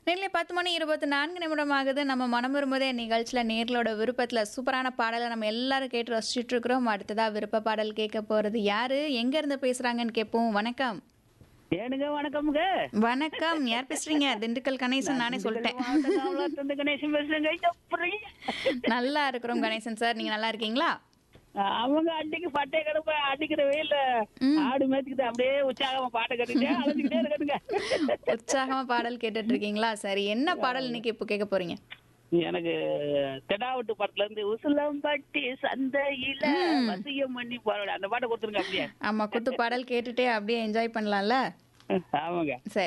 நேரிலே பத்து மணி இருபத்தி நான்கு நிமிடம் ஆகுது நம்ம மனம் வரும்போதே நிகழ்ச்சியில் நேர்களோட விருப்பத்தில் சூப்பரான பாடலை நம்ம எல்லாரும் கேட்டு ரசிச்சுட்டு இருக்கிறோம் அடுத்ததா விருப்ப பாடல் கேட்க போறது யாரு எங்க இருந்து பேசுறாங்கன்னு கேட்போம் வணக்கம் ஏனுங்க வணக்கம்ங்க வணக்கம் யார் பேசுறீங்க திண்டுக்கல் கணேசன் நானே சொல்லிட்டேன் மாவட்ட காவலர் கணேசன் பேசுறேங்க எப்படி நல்லா இருக்கிறோம் கணேசன் சார் நீங்க நல்லா இருக்கீங்களா அவங்க அன்னைக்கு பட்டை கிடப்ப அடிக்கிற வெயில்ல ஆடு மேய்ச்சிக்கிட்டு அப்படியே உற்சாகமா பாட்டை கட்டிட்டே அழைச்சிக்கிட்டே இருக்கட்டுங்க உற்சாகமா பாடல் கேட்டுட்டு இருக்கீங்களா சரி என்ன பாடல் இன்னைக்கு இப்போ கேட்க போறீங்க எனக்கு தெடாவட்டு படத்துல இருந்து உசிலம்பட்டி சந்தையில வசியம் பண்ணி போற அந்த பாட்டை கொடுத்துருங்க அப்படியே ஆமா குத்து பாடல் கேட்டுட்டே அப்படியே என்ஜாய் பண்ணலாம்ல ஆமாங்க சரி